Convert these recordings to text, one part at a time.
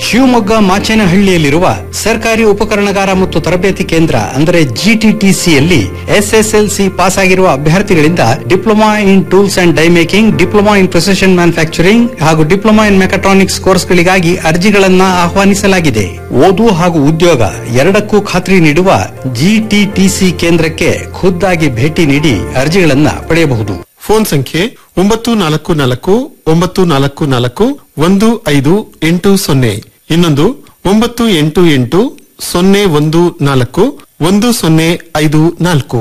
ಶಿವಮೊಗ್ಗ ಮಾಚೇನಹಳ್ಳಿಯಲ್ಲಿರುವ ಸರ್ಕಾರಿ ಉಪಕರಣಗಾರ ಮತ್ತು ತರಬೇತಿ ಕೇಂದ್ರ ಅಂದರೆ ಜಿಟಿಟಿಸಿಯಲ್ಲಿ ಎಸ್ಎಸ್ಎಲ್ಸಿ ಪಾಸ್ ಆಗಿರುವ ಅಭ್ಯರ್ಥಿಗಳಿಂದ diploma in tools and die making diploma in precision manufacturing ಹಾಗೂ ಡಿಪ್ಲೊಮಾ ಇನ್ ಮೆಕಾಟ್ರಾನಿಕ್ಸ್ ಕೋರ್ಸ್ಗಳಿಗಾಗಿ ಅರ್ಜಿಗಳನ್ನ ಆಹ್ವಾನಿಸಲಾಗಿದೆ ಓದು ಹಾಗೂ ಉದ್ಯೋಗ ಎರಡಕ್ಕೂ ಖಾತ್ರಿ ನೀಡುವ ಜಿಟಿಟಿಸಿ ಕೇಂದ್ರಕ್ಕೆ ಖುದ್ದಾಗಿ ಭೇಟಿ ನೀಡಿ ಅರ್ಜಿಗಳನ್ನ ಪಡೆಯಬಹುದು ಫೋನ್ ಸಂಖ್ಯೆ ಒಂಬತ್ತು ನಾಲ್ಕು ನಾಲ್ಕು ಒಂಬತ್ತು ನಾಲ್ಕು ನಾಲ್ಕು ಒಂದು ಐದು ಎಂಟು ಸೊನ್ನೆ ಇನ್ನೊಂದು ಒಂಬತ್ತು ಎಂಟು ಎಂಟು ಸೊನ್ನೆ ಒಂದು ನಾಲ್ಕು ಒಂದು ಸೊನ್ನೆ ಐದು ನಾಲ್ಕು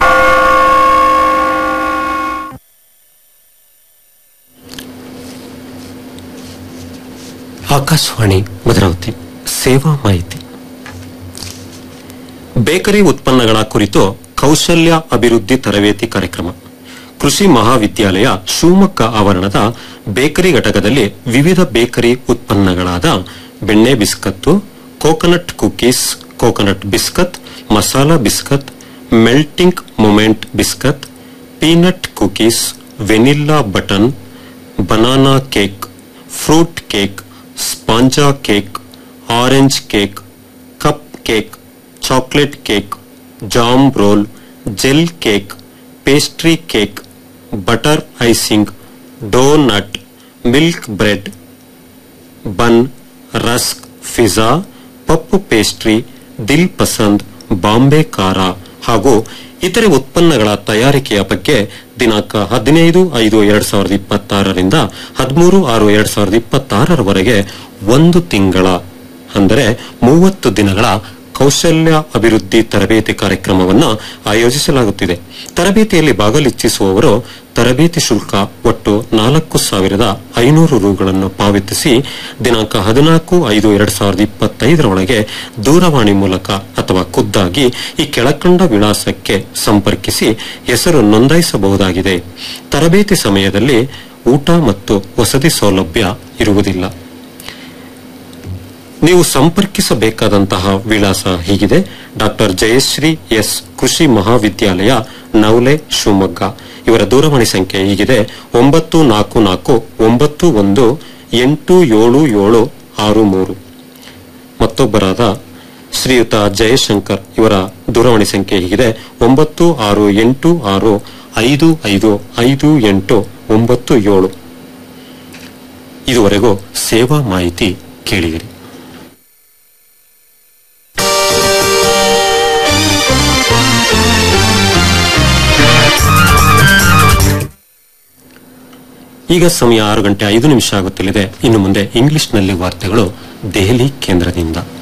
ಆಕಾಶವಾಣಿ ಭದ್ರಾವತಿ ಸೇವಾ ಮಾಹಿತಿ ಬೇಕರಿ ಉತ್ಪನ್ನಗಳ ಕುರಿತು ಕೌಶಲ್ಯ ಅಭಿವೃದ್ಧಿ ತರಬೇತಿ ಕಾರ್ಯಕ್ರಮ ಕೃಷಿ ಮಹಾವಿದ್ಯಾಲಯ ಶಿವಮೊಗ್ಗ ಆವರಣದ ಬೇಕರಿ ಘಟಕದಲ್ಲಿ ವಿವಿಧ ಬೇಕರಿ ಉತ್ಪನ್ನಗಳಾದ ಬೆಣ್ಣೆ biscuit coconut cookies coconut biscuit masala biscuit melting moment biscuit peanut cookies vanilla button banana cake fruit cake sponge cake orange cake cup cake chocolate cake jam roll gel cake pastry cake butter icing donut milk bread bun rusk pizza puff pastry dil pasand Bombay ಖಾರ ಹಾಗೂ ಇತರೆ ಉತ್ಪನ್ನಗಳ ತಯಾರಿಕೆಯ ಬಗ್ಗೆ ದಿನಾಂಕ ಹದಿನೈದು ಐದು ಎರಡ್ ಸಾವಿರದ ಇಪ್ಪತ್ತಾರರಿಂದ ಹದಿಮೂರು ಆರು ಎರಡ್ ಸಾವಿರದ ಇಪ್ಪತ್ತಾರರವರೆಗೆ ಒಂದು ತಿಂಗಳ ಅಂದರೆ ಮೂವತ್ತು ದಿನಗಳ ಕೌಶಲ್ಯ ಅಭಿವೃದ್ಧಿ ತರಬೇತಿ ಕಾರ್ಯಕ್ರಮವನ್ನು ಆಯೋಜಿಸಲಾಗುತ್ತಿದೆ ತರಬೇತಿಯಲ್ಲಿ ಭಾಗವಹಿಸುವವರು ತರಬೇತಿ ಶುಲ್ಕ ಒಟ್ಟು ನಾಲ್ಕು ಸಾವಿರದ ಐನೂರು ರುಗಳನ್ನು ಪಾವತಿಸಿ ದಿನಾಂಕ ಹದಿನಾಲ್ಕು ಐದು ಎರಡ್ ಸಾವಿರದ ಇಪ್ಪತ್ತೈದರೊಳಗೆ ದೂರವಾಣಿ ಮೂಲಕ ಅಥವಾ ಖುದ್ದಾಗಿ ಈ ಕೆಳಕಂಡ ವಿಳಾಸಕ್ಕೆ ಸಂಪರ್ಕಿಸಿ ಹೆಸರು ನೋಂದಾಯಿಸಬಹುದಾಗಿದೆ ತರಬೇತಿ ಸಮಯದಲ್ಲಿ ಊಟ ಮತ್ತು ವಸತಿ ಸೌಲಭ್ಯ ಇರುವುದಿಲ್ಲ ನೀವು ಸಂಪರ್ಕಿಸಬೇಕಾದಂತಹ ವಿಳಾಸ ಹೀಗಿದೆ ಡಾಕ್ಟರ್ ಜಯಶ್ರೀ ಎಸ್ ಕೃಷಿ ಮಹಾವಿದ್ಯಾಲಯ ನವಲೆ ಶಿವಮೊಗ್ಗ ಇವರ ದೂರವಾಣಿ ಸಂಖ್ಯೆ ಹೀಗಿದೆ ಒಂಬತ್ತು ನಾಲ್ಕು ನಾಲ್ಕು ಒಂಬತ್ತು ಒಂದು ಎಂಟು ಏಳು ಏಳು ಆರು ಮೂರು ಮತ್ತೊಬ್ಬರಾದ ಶ್ರೀಯುತ ಜಯಶಂಕರ್ ಇವರ ದೂರವಾಣಿ ಸಂಖ್ಯೆ ಹೀಗಿದೆ ಒಂಬತ್ತು ಆರು ಎಂಟು ಆರು ಐದು ಐದು ಐದು ಎಂಟು ಒಂಬತ್ತು ಏಳು ಇದುವರೆಗೂ ಸೇವಾ ಮಾಹಿತಿ ಕೇಳಿದಿರಿ ಈಗ ಸಮಯ ಆರು ಗಂಟೆ ಐದು ನಿಮಿಷ ಆಗುತ್ತಲಿದೆ ಇನ್ನು ಮುಂದೆ ಇಂಗ್ಲಿಷ್ನಲ್ಲಿ ವಾರ್ತೆಗಳು ದೆಹಲಿ ಕೇಂದ್ರದಿಂದ